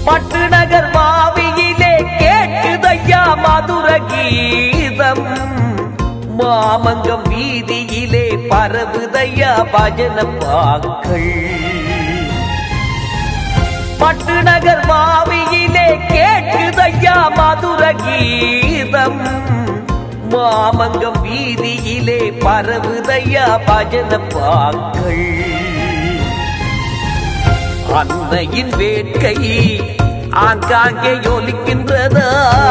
பட்டு நகர் மாவியிலே கேட்குதையா மதுர கீதம் மாமங்கம் வீதியிலே பரவுதையா பஜன பாக்கள் பட்டு நகர் மாவியிலே கேட்குதையா மதுர கீதம் மாமங்கம் வீதியிலே பரவுதையா பஜன பாக்கள் அன்னையின் வேட்கை ஆங்காங்கே ஒலிக்கின்றதா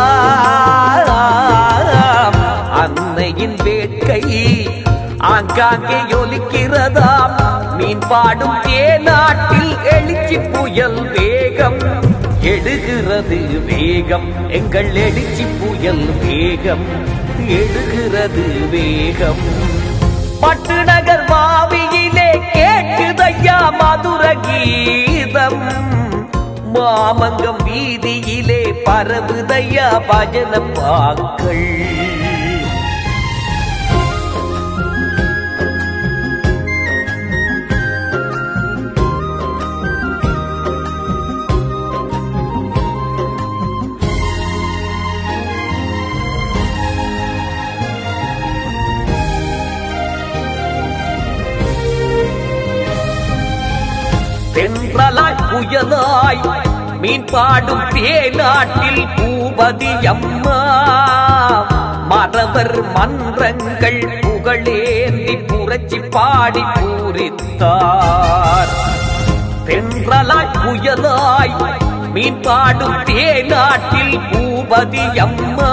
அன்னையின் வேட்கை ஆங்காங்கே ஒலிக்கிறதாம் மீன் பாடும் தேநாட்டில் எழுச்சி புயல் வேகம் எழுகிறது வேகம் எங்கள் எழுச்சி புயல் வேகம் எழுகிறது வேகம் பட்டு நகர் மாவியிலே கேட்குதையா மதுர கீதம் மாமங்கம் வீதியிலே பரவுதையா பஜன பாக்கள் தென்றலாய் புயலாய் மீன் பாடும் தேநாட்டில் பூபதி அம்மா மறவர் மன்றங்கள் புகழேந்தி புரட்சி பாடி பூரித்தார் தென்றலாய் புயலாய் மீன் பாடும் தேநாட்டில் பூபதி அம்மா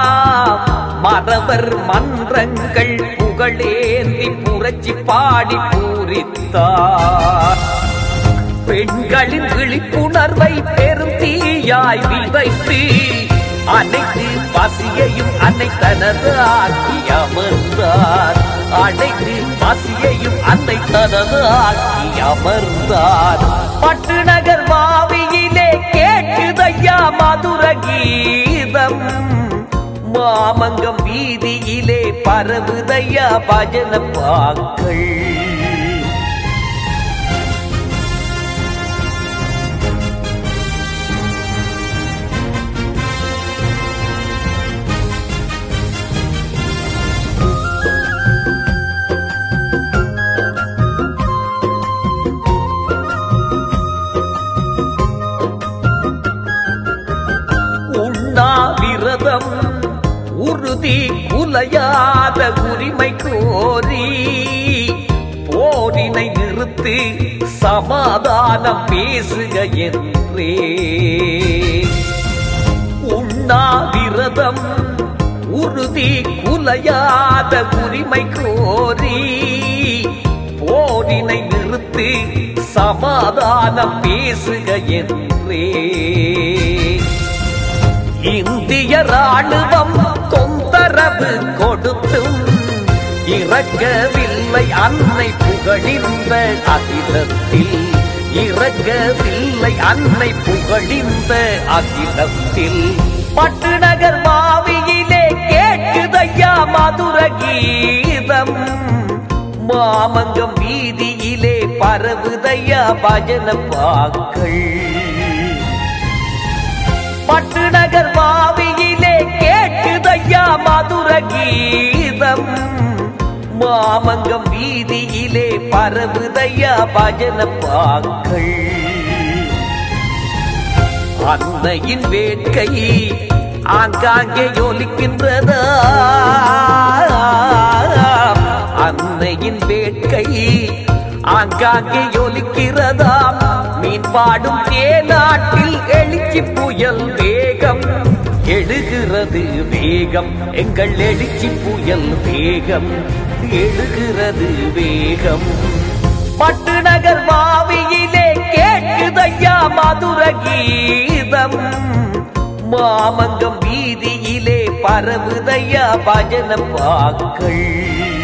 மறவர் மன்றங்கள் புகழேந்தி புரட்சி பாடி பூரித்தார் பெண்களின் விழிப்புணர்வை பெரும் தீயாய் விதைத்து அனைத்து பசியையும் அன்னை தனதாக்கி அமர்ந்தார் அனைத்து பசியையும் அன்னை தனதாக்கி அமர்ந்தார் பட்டு நகர் மாவியிலே கேட்குதையா மதுர கீதம் மாமங்கம் வீதியிலே பரவுதையா பஜன பாக்கள் உண்ணாவிரதம் உறுதி குலையாத உரிமை கோரி போரினை நிறுத்து சமாதானம் பேசுக என்றே உண்ணாவிரதம் உறுதி குலையாத உரிமை கோரி போரினை நிறுத்து சமாதானம் பேசுக என்றே இந்திய ராணுவம் தொந்தரவு கொடுத்தும் இறக்கவில்லை அன்னை புகழிந்த அகிலத்தில் இறக்கவில்லை அன்னை புகழிந்த அகிலத்தில் பட்டு நகர் மாவியிலே கேட்குதையா மதுர கீதம் மாமங்கம் வீதியிலே பரவுதையா பஜன பாக்கள் பட்டு நகர் மாவியிலே கேட்குதையா மதுர கீதம் மாமங்கம் வீதியிலே பரவுதையா பஜன பாக்கள் அன்னையின் வேட்கை ஆங்காங்கே ஒலிக்கின்றதா அன்னையின் வேட்கை ஆங்காங்கே ஒலிக்கிறதாம் மீன் பாடும் தேநாட்டில் எழுச்சி புயல் வேகம் எழுகிறது வேகம் எங்கள் எழுச்சி புயல் வேகம் எழுகிறது வேகம் பட்டு நகர் மாவியிலே கேட்குதையா மதுர கீதம் மாமங்கம் வீதியிலே பரவுதையா பஜன பாக்கள்